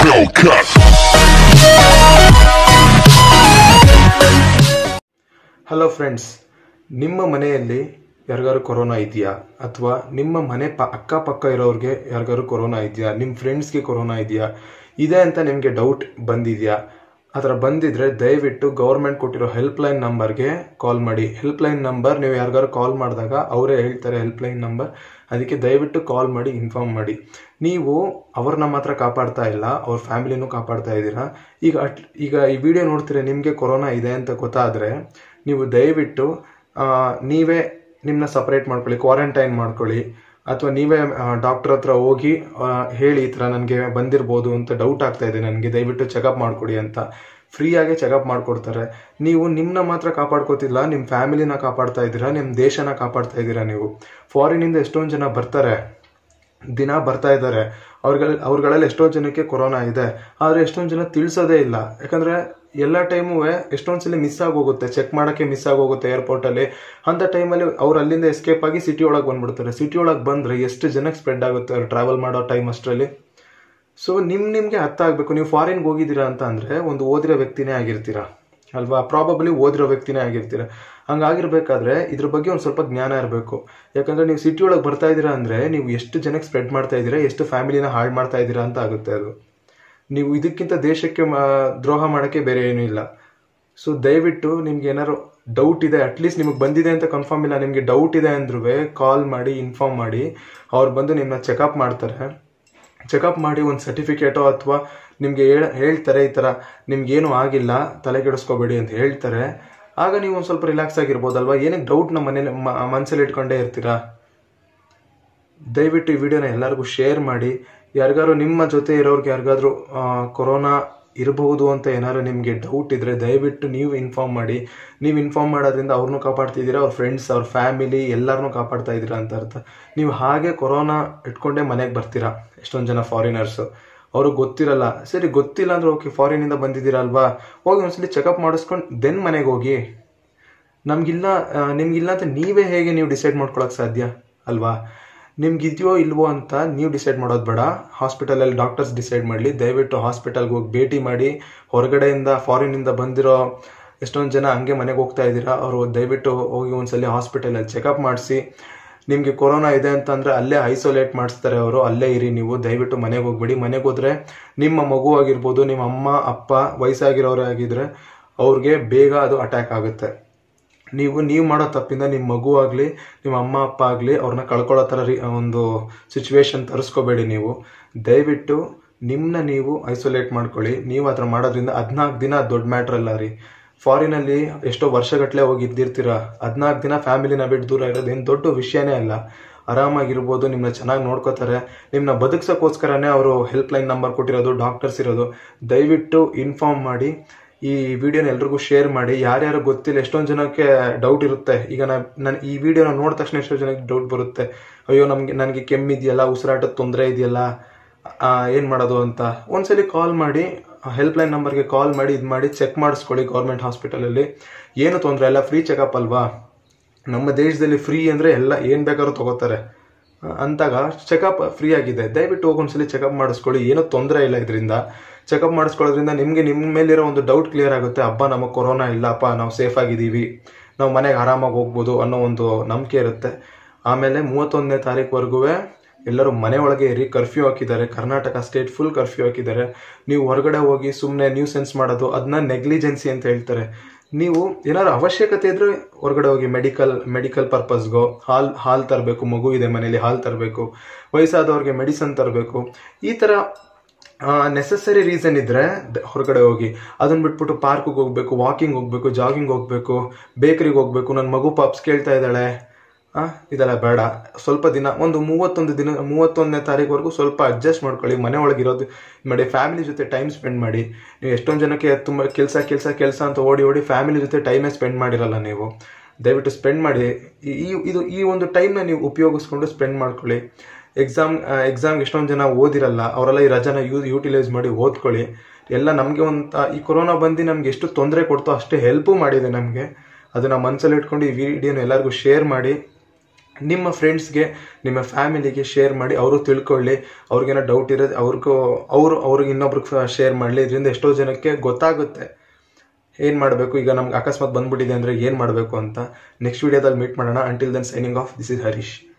Hellcat. Hello friends ನಿಮ್ಮ ಮನೆಯಲ್ಲಿ ಯಾರಿಗಾರು ಕೊರೋನಾ ಇದೆಯಾ ಅಥವಾ ನಿಮ್ಮ ಮನೆ ಪ ಅಕ್ಕಪಕ್ಕ ಇರೋರಿಗೆ ಯಾರಿಗಾರು ಕೊರೋನಾ ಇದೆಯಾ ನಿಮ್ಮ ಫ್ರೆಂಡ್ಸ್ಗೆ ಕೊರೋನಾ ಇದೆಯಾ ಇದೆ ಅಂತ ನಿಮಗೆ ಡೌಟ್ ಬಂದಿದೆಯಾ ಆ ಥರ ಬಂದಿದ್ರೆ ದಯವಿಟ್ಟು ಗೌರ್ಮೆಂಟ್ ಕೊಟ್ಟಿರೋ ಹೆಲ್ಪ್ಲೈನ್ ನಂಬರ್ಗೆ ಕಾಲ್ ಮಾಡಿ ಹೆಲ್ಪ್ಲೈನ್ ನಂಬರ್ ನೀವು ಯಾರಿಗಾರು ಕಾಲ್ ಮಾಡಿದಾಗ ಅವರೇ ಹೇಳ್ತಾರೆ ಹೆಲ್ಪ್ಲೈನ್ ನಂಬರ್ ಅದಕ್ಕೆ ದಯವಿಟ್ಟು ಕಾಲ್ ಮಾಡಿ ಇನ್ಫಾರ್ಮ್ ಮಾಡಿ ನೀವು ಅವ್ರನ್ನ ಮಾತ್ರ ಕಾಪಾಡ್ತಾ ಇಲ್ಲ ಅವ್ರ ಫ್ಯಾಮಿಲಿನೂ ಕಾಪಾಡ್ತಾ ಇದ್ದೀರಾ ಈಗ ಅಟ್ ಈಗ ಈ ವಿಡಿಯೋ ನೋಡ್ತೀರಾ ನಿಮಗೆ ಕೊರೋನಾ ಇದೆ ಅಂತ ಗೊತ್ತಾದರೆ ನೀವು ದಯವಿಟ್ಟು ಆ, ನೀವೇ ನಿಮ್ಮನ್ನ ಸಪ್ರೇಟ್ ಮಾಡ್ಕೊಳ್ಳಿ ಕ್ವಾರಂಟೈನ್ ಮಾಡ್ಕೊಳ್ಳಿ ಅಥವಾ ನೀವೇ ಡಾಕ್ಟರ್ ಹತ್ರ ಹೋಗಿ ಆ, ಹೇಳಿ ಈ ಥರ ನನಗೆ ಬಂದಿರ್ಬೋದು ಅಂತ ಡೌಟ್ ಆಗ್ತಾ ಇದೆ ನನಗೆ ದಯವಿಟ್ಟು ಚೆಕಪ್ ಮಾಡಿಕೊಡಿ ಅಂತ ಫ್ರೀಯಾಗೆ ಚೆಕಪ್ ಮಾಡಿಕೊಡ್ತಾರೆ ನೀವು ನಿಮ್ಮನ್ನ ಮಾತ್ರ ಕಾಪಾಡ್ಕೋತಿಲ್ಲ ನಿಮ್ಮ ಫ್ಯಾಮಿಲಿನ ಕಾಪಾಡ್ತಾ ಇದ್ದೀರಾ ನಿಮ್ಮ ದೇಶನ ಕಾಪಾಡ್ತಾ ಇದ್ದೀರಾ ನೀವು ಫಾರಿನಿಂದ ಎಷ್ಟೊಂದು ಜನ ಬರ್ತಾರೆ ದಿನ ಬರ್ತಾ ಇದ್ದಾರೆ ಅವ್ರಗಳ ಅವ್ರಗಳಲ್ಲಿ ಎಷ್ಟೋ ಜನಕ್ಕೆ ಕೊರೋನಾ ಇದೆ ಆದರೆ ಎಷ್ಟೊಂದು ಜನ ತಿಳಿಸೋದೇ ಇಲ್ಲ ಯಾಕಂದ್ರೆ ಎಲ್ಲ ಟೈಮು ಎಷ್ಟೊಂದು ಸಲ ಮಿಸ್ ಆಗೋಗುತ್ತೆ ಚೆಕ್ ಮಾಡೋಕ್ಕೆ ಮಿಸ್ ಆಗೋಗುತ್ತೆ ಏರ್ಪೋರ್ಟಲ್ಲಿ ಅಂಥ ಟೈಮಲ್ಲಿ ಅವ್ರು ಅಲ್ಲಿಂದ ಎಸ್ಕೇಪ್ ಆಗಿ ಸಿಟಿ ಒಳಗೆ ಬಂದ್ಬಿಡ್ತಾರೆ ಸಿಟಿ ಒಳಗೆ ಬಂದರೆ ಎಷ್ಟು ಜನಕ್ಕೆ ಸ್ಪ್ರೆಡ್ ಆಗುತ್ತೆ ಅವ್ರು ಟ್ರಾವೆಲ್ ಮಾಡೋ ಟೈಮ್ ಅಷ್ಟರಲ್ಲಿ ಸೊ ನಿಮ್ ನಿಮ್ಗೆ ಅರ್ಥ ಆಗ್ಬೇಕು ನೀವು ಫಾರಿನ್ಗೆ ಹೋಗಿದ್ದೀರಾ ಅಂತ ಅಂದ್ರೆ ಒಂದು ಓದಿರೋ ವ್ಯಕ್ತಿನೇ ಆಗಿರ್ತೀರಾ ಅಲ್ವಾ ಪ್ರಾಬಬ್ಲಿ ಓದಿರೋ ವ್ಯಕ್ತಿನೇ ಆಗಿರ್ತೀರಾ ಹಂಗಾಗಿರ್ಬೇಕಾದ್ರೆ ಇದ್ರ ಬಗ್ಗೆ ಒಂದು ಸ್ವಲ್ಪ ಜ್ಞಾನ ಇರಬೇಕು ಯಾಕಂದ್ರೆ ನೀವು ಸಿಟಿ ಒಳಗೆ ಬರ್ತಾ ಇದ್ದೀರಾ ಅಂದ್ರೆ ನೀವು ಎಷ್ಟು ಜನಕ್ಕೆ ಸ್ಪ್ರೆಡ್ ಮಾಡ್ತಾ ಇದ್ದೀರಾ ಎಷ್ಟು ಫ್ಯಾಮಿಲಿನ ಹಾಳು ಮಾಡ್ತಾ ಇದ್ದೀರಾ ಅಂತ ಆಗುತ್ತೆ ಅದು ನೀವು ಇದಕ್ಕಿಂತ ದೇಶಕ್ಕೆ ಮ- ದ್ರೋಹ ಮಾಡೋಕ್ಕೆ ಬೇರೆ ಏನೂ ಇಲ್ಲ ಸೊ ದಯವಿಟ್ಟು ನಿಮ್ಗೆ ಏನಾದ್ರು ಡೌಟ್ ಇದೆ ಅಟ್ಲೀಸ್ಟ್ ನಿಮಗೆ ಬಂದಿದೆ ಅಂತ ಕನ್ಫರ್ಮ್ ಇಲ್ಲ ನಿಮಗೆ ಡೌಟ್ ಇದೆ ಅಂದ್ರೂ ಕಾಲ್ ಮಾಡಿ ಇನ್ಫಾರ್ಮ್ ಮಾಡಿ ಅವ್ರು ಬಂದು ನಿಮ್ಮನ್ನ ಚೆಕಪ್ ಮಾಡ್ತಾರೆ ಚೆಕಪ್ ಮಾಡಿ ಒಂದು ಸರ್ಟಿಫಿಕೇಟೋ ಅಥವಾ ನಿಮಗೆ ಹೇಳ್ತಾರೆ ಈ ಥರ ನಿಮ್ಗೇನು ಆಗಿಲ್ಲ ತಲೆ ಕೆಡಿಸ್ಕೋಬೇಡಿ ಅಂತ ಹೇಳ್ತಾರೆ ಆಗ ನೀವು ಒಂದು ಸ್ವಲ್ಪ ರಿಲ್ಯಾಕ್ಸ್ ಆಗಿರ್ಬೋದಲ್ವಾ ಏನಕ್ಕೆ ಡೌಟ್ ನಮ್ಮ ಮನೇಲಿ ಮನಸ್ಸಲ್ಲಿ ಇಟ್ಕೊಂಡೇ ಇರ್ತೀರಾ ದಯವಿಟ್ಟು ಈ ವಿಡಿಯೋನ ಎಲ್ಲರಿಗೂ ಶೇರ್ ಮಾಡಿ ಯಾರಿಗಾರು ನಿಮ್ಮ ಜೊತೆ ಇರೋರ್ಗೆ ಯಾರಿಗಾದ್ರೂ ಕೊರೋನಾ ಇರಬಹುದು ಅಂತ ಏನಾದ್ರು ನಿಮಗೆ ಡೌಟ್ ಇದ್ರೆ ದಯವಿಟ್ಟು ನೀವು ಇನ್ಫಾರ್ಮ್ ಮಾಡಿ ನೀವು ಇನ್ಫಾರ್ಮ್ ಮಾಡೋದ್ರಿಂದ ಅವ್ರನ್ನೂ ಕಾಪಾಡ್ತಿದ್ದೀರಾ ಅವ್ರ ಫ್ರೆಂಡ್ಸ್ ಅವ್ರ ಫ್ಯಾಮಿಲಿ ಎಲ್ಲರನ್ನೂ ಕಾಪಾಡ್ತಾ ಇದ್ದೀರಾ ಅಂತ ಅರ್ಥ ನೀವು ಹಾಗೆ ಕೊರೋನಾ ಇಟ್ಕೊಂಡೇ ಮನೆಗೆ ಬರ್ತೀರಾ ಎಷ್ಟೊಂದು ಜನ ಫಾರಿನರ್ಸು ಅವ್ರಿಗೆ ಗೊತ್ತಿರಲ್ಲ ಸರಿ ಗೊತ್ತಿಲ್ಲ ಅಂದ್ರೆ ಓಕೆ ಫಾರಿನಿಂದ ಬಂದಿದ್ದೀರಾ ಅಲ್ವಾ ಹೋಗಿ ಒಂದ್ಸಲಿ ಚೆಕಪ್ ಮಾಡಿಸ್ಕೊಂಡು ದೆನ್ ಮನೆಗೆ ಹೋಗಿ ನಮ್ಗಿಲ್ಲ ಆ, ನಿಮ್ಗಿಲ್ಲ ಅಂತ ನೀವೇ ಹೇಗೆ ನೀವು ಡಿಸೈಡ್ ಮಾಡ್ಕೊಳಕ್ ಸಾಧ್ಯ ಅಲ್ವಾ ನಿಮ್ಗಿದೆಯೋ ಇಲ್ವೋ ಅಂತ ನೀವು ಡಿಸೈಡ್ ಮಾಡೋದು ಬೇಡ ಹಾಸ್ಪಿಟಲಲ್ಲಿ ಡಾಕ್ಟರ್ಸ್ ಡಿಸೈಡ್ ಮಾಡಲಿ ದಯವಿಟ್ಟು ಹಾಸ್ಪಿಟಲ್ಗೆ ಹೋಗಿ ಭೇಟಿ ಮಾಡಿ ಹೊರಗಡೆಯಿಂದ ಫಾರಿನಿಂದ ಬಂದಿರೋ ಎಷ್ಟೊಂದು ಜನ ಹಂಗೆ ಮನೆಗೆ ಹೋಗ್ತಾ ಇದ್ದೀರಾ ಅವರು ದಯವಿಟ್ಟು ಹೋಗಿ ಒಂದ್ಸಲಿ ಹಾಸ್ಪಿಟಲಲ್ಲಿ ಚೆಕಪ್ ಮಾಡಿಸಿ ನಿಮಗೆ ಕೊರೋನಾ ಇದೆ ಅಂತಂದ್ರೆ ಅಲ್ಲೇ ಐಸೋಲೇಟ್ ಮಾಡಿಸ್ತಾರೆ ಅವರು ಅಲ್ಲೇ ಇರಿ ನೀವು ದಯವಿಟ್ಟು ಮನೆಗೆ ಹೋಗ್ಬೇಡಿ ಮನೆಗೆ ಹೋದ್ರೆ ನಿಮ್ಮ ಮಗು ಆಗಿರ್ಬೋದು ನಿಮ್ಮ ಅಮ್ಮ ಅಪ್ಪ ವಯಸ್ಸಾಗಿರೋರೇ ಆಗಿದ್ರೆ ಅವ್ರಿಗೆ ಬೇಗ ಅದು ಅಟ್ಯಾಕ್ ಆಗುತ್ತೆ ನೀವು ನೀವು ಮಾಡೋ ತಪ್ಪಿಂದ ನಿಮ್ಮ ಮಗು ಆಗಲಿ ನಿಮ್ಮ ಅಮ್ಮ ಅಪ್ಪ ಆಗಲಿ ಅವ್ರನ್ನ ಕಳ್ಕೊಳ್ಳೋ ಥರ ರೀ ಒಂದು ಸಿಚುವೇಶನ್ ತರಿಸ್ಕೋಬೇಡಿ ನೀವು ದಯವಿಟ್ಟು ನಿಮ್ಮನ್ನ ನೀವು ಐಸೋಲೇಟ್ ಮಾಡ್ಕೊಳ್ಳಿ ನೀವು ಆ ಥರ ಮಾಡೋದ್ರಿಂದ ಹದಿನಾಲ್ಕು ದಿನ ದೊಡ್ಡ ಮ್ಯಾಟ್ರ್ ಅಲ್ಲ ರೀ ಫಾರಿನಲ್ಲಿ ಎಷ್ಟೋ ವರ್ಷಗಟ್ಟಲೆ ಹೋಗಿ ಇದ್ದಿರ್ತೀರ ಹದಿನಾಲ್ಕು ದಿನ ಫ್ಯಾಮಿಲಿನ ಬಿಟ್ಟು ದೂರ ಇರೋದು ಏನು ದೊಡ್ಡ ವಿಷಯನೇ ಅಲ್ಲ ಆರಾಮಾಗಿರ್ಬೋದು ನಿಮ್ಮನ್ನ ಚೆನ್ನಾಗಿ ನೋಡ್ಕೋತಾರೆ ನಿಮ್ಮನ್ನ ಬದುಕ್ಸೋಕ್ಕೋಸ್ಕರನೇ ಅವರು ಹೆಲ್ಪ್ ಲೈನ್ ನಂಬರ್ ಕೊಟ್ಟಿರೋದು ಡಾಕ್ಟರ್ಸ್ ಇರೋದು ದಯವಿಟ್ಟು ಇನ್ಫಾರ್ಮ್ ಮಾಡಿ ಈ ವಿಡಿಯೋನ ಎಲ್ರಿಗೂ ಶೇರ್ ಮಾಡಿ ಯಾರ್ಯಾರು ಗೊತ್ತಿಲ್ಲ ಎಷ್ಟೊಂದು ಜನಕ್ಕೆ ಡೌಟ್ ಇರುತ್ತೆ ಈಗ ನಾ ನಾನು ಈ ವಿಡಿಯೋನ ನೋಡಿದ ತಕ್ಷಣ ಎಷ್ಟೋ ಜನಕ್ಕೆ ಡೌಟ್ ಬರುತ್ತೆ ಅಯ್ಯೋ ನಮಗೆ ನನಗೆ ಕೆಮ್ಮಿದೆಯಲ್ಲ ಉಸಿರಾಟದ ತೊಂದರೆ ಇದೆಯಲ್ಲ ಏನು ಮಾಡೋದು ಅಂತ ಒಂದ್ಸಲಿ ಕಾಲ್ ಮಾಡಿ ಹೆಲ್ಪ್ ಲೈನ್ ನಂಬರ್ಗೆ ಕಾಲ್ ಮಾಡಿ ಇದು ಮಾಡಿ ಚೆಕ್ ಮಾಡಿಸ್ಕೊಳ್ಳಿ ಗೌರ್ಮೆಂಟ್ ಹಾಸ್ಪಿಟಲಲ್ಲಿ ಏನು ತೊಂದರೆ ಇಲ್ಲ ಫ್ರೀ ಚೆಕಪ್ ಅಲ್ವಾ ನಮ್ಮ ದೇಶದಲ್ಲಿ ಫ್ರೀ ಅಂದರೆ ಎಲ್ಲ ಏನು ಬೇಕಾದ್ರೂ ತಗೋತಾರೆ ಆ, ಅಂತಾಗ ಚೆಕಪ್ ಫ್ರೀ ಆಗಿದೆ ದಯವಿಟ್ಟು ಹೋಗಿ ಒಂದ್ಸಲಿ ಚೆಕಪ್ ಮಾಡಿಸ್ಕೊಳ್ಳಿ ಏನೂ ತೊಂದರೆ ಇಲ್ಲ ಇದರಿಂದ ಚೆಕಪ್ ಮಾಡಿಸ್ಕೊಳ್ಳೋದ್ರಿಂದ ನಿಮಗೆ ನಿಮ್ಮ ಮೇಲಿರೋ ಒಂದು ಡೌಟ್ ಕ್ಲಿಯರ್ ಆಗುತ್ತೆ ಹಬ್ಬ ನಮಗೆ ಕೊರೋನಾ ಇಲ್ಲಪ್ಪ ನಾವು ಸೇಫ್ ಆಗಿದ್ದೀವಿ ನಾವು ಮನೆಗೆ ಆರಾಮಾಗಿ ಹೋಗ್ಬೋದು ಅನ್ನೋ ಒಂದು ನಂಬಿಕೆ ಇರುತ್ತೆ ಆಮೇಲೆ ಮೂವತ್ತೊಂದನೇ ತಾರೀಕುವರೆಗೂ ಎಲ್ಲರೂ ಮನೆ ಒಳಗೆ ಇರಿ ಕರ್ಫ್ಯೂ ಹಾಕಿದ್ದಾರೆ ಕರ್ನಾಟಕ ಸ್ಟೇಟ್ ಫುಲ್ ಕರ್ಫ್ಯೂ ಹಾಕಿದ್ದಾರೆ ನೀವು ಹೊರಗಡೆ ಹೋಗಿ ಸುಮ್ಮನೆ ನ್ಯೂ ಸೆನ್ಸ್ ಮಾಡೋದು ಅದನ್ನ ನೆಗ್ಲಿಜೆನ್ಸಿ ಅಂತ ಹೇಳ್ತಾರೆ ನೀವು ಏನಾದ್ರು ಅವಶ್ಯಕತೆ ಇದ್ರೆ ಹೊರಗಡೆ ಹೋಗಿ ಮೆಡಿಕಲ್ ಮೆಡಿಕಲ್ ಪರ್ಪಸ್ಗೋ ಹಾಲ್ ಹಾಲ್ ತರಬೇಕು ಮಗು ಇದೆ ಮನೇಲಿ ಹಾಲ್ ತರಬೇಕು ವಯಸ್ಸಾದವ್ರಿಗೆ ಮೆಡಿಸನ್ ತರಬೇಕು ಈ ಥರ ನೆಸಸರಿ ರೀಸನ್ ಇದ್ರೆ ದ- ಹೊರಗಡೆ ಹೋಗಿ ಅದನ್ನ ಬಿಟ್ಬಿಟ್ಟು ಪಾರ್ಕ್ಗೆ ಹೋಗ್ಬೇಕು ವಾಕಿಂಗ್ ಹೋಗ್ಬೇಕು ಜಾಗಿಂಗ್ ಹೋಗ್ಬೇಕು ಬೇಕರಿಗೆ ಹೋಗ್ಬೇಕು ನನ್ನ ಮಗು ಪಾಪ್ಸ್ ಕೇಳ್ತಾ ಇದ್ದಾಳೆ ಆ ಇದೆಲ್ಲ ಬೇಡ ಸ್ವಲ್ಪ ದಿನ ಒಂದು ಮೂವತ್ತೊಂದು ದಿನ ಮೂವತ್ತೊಂದನೇ ತಾರೀಕುವರೆಗೂ ಸ್ವಲ್ಪ ಅಡ್ಜಸ್ಟ್ ಮಾಡ್ಕೊಳ್ಳಿ ಮನೆ ಒಳಗಿರೋದು ಮಾಡಿ ಫ್ಯಾಮಿಲಿ ಜೊತೆ ಟೈಮ್ ಸ್ಪೆಂಡ್ ಮಾಡಿ ನೀವು ಎಷ್ಟೊಂದು ಜನಕ್ಕೆ ತುಂಬ ಕೆಲಸ ಕೆಲಸ ಕೆಲಸ ಅಂತ ಓಡಿ ಓಡಿ ಫ್ಯಾಮಿಲಿ ಜೊತೆ ಟೈಮೇ ಸ್ಪೆಂಡ್ ಮಾಡಿರಲ್ಲ ನೀವು ದಯವಿಟ್ಟು ಸ್ಪೆಂಡ್ ಮಾಡಿ ಈ ಈ- ಇದು ಈ ಒಂದು ಟೈಮ್ನ ನೀವು ಉಪಯೋಗಿಸ್ಕೊಂಡು ಸ್ಪೆಂಡ್ ಮಾಡ್ಕೊಳ್ಳಿ ಎಕ್ಸಾಮ್ ಎಕ್ಸಾಮ್ಗೆ ಎಷ್ಟೊಂದು ಜನ ಓದಿರಲ್ಲ ಅವರೆಲ್ಲ ಈ ರಜಾನ ಯೂ ಯೂಟಿಲೈಸ್ ಮಾಡಿ ಓದ್ಕೊಳ್ಳಿ ಎಲ್ಲ ನಮಗೆ ಒಂದು ಈ ಕೊರೋನಾ ಬಂದು ನಮ್ಗೆ ಎಷ್ಟು ತೊಂದರೆ ಕೊಡ್ತೋ ಅಷ್ಟೇ ಹೆಲ್ಪು ಮಾಡಿದೆ ನಮಗೆ ಅದನ್ನ ಮನಸ್ಸಲ್ಲಿ ಇಟ್ಕೊಂಡು ಈ ವಿಡಿಯೋನ ಎಲ್ಲರಿಗೂ ಶೇರ್ ಮಾಡಿ ನಿಮ್ಮ ಫ್ರೆಂಡ್ಸ್ಗೆ ನಿಮ್ಮ ಫ್ಯಾಮಿಲಿಗೆ ಶೇರ್ ಮಾಡಿ ಅವರು ತಿಳ್ಕೊಳ್ಳಿ ಅವ್ರಿಗೇನೋ ಡೌಟ್ ಇರೋದು ಅವ್ರಿಗೂ ಅವರು ಅವ್ರಿಗೆ ಇನ್ನೊಬ್ರಿಗೆ ಶೇರ್ ಮಾಡಲಿ ಇದರಿಂದ ಎಷ್ಟೋ ಜನಕ್ಕೆ ಗೊತ್ತಾಗುತ್ತೆ ಏನು ಮಾಡಬೇಕು ಈಗ ನಮ್ಗೆ ಅಕಸ್ಮಾತ್ ಬಂದ್ಬಿಟ್ಟಿದೆ ಅಂದರೆ ಏನು ಮಾಡಬೇಕು ಅಂತ ನೆಕ್ಸ್ಟ್ ವೀಡಿಯೋದಲ್ಲಿ ಮೀಟ್ ಮಾಡೋಣ until then signing off this is Harish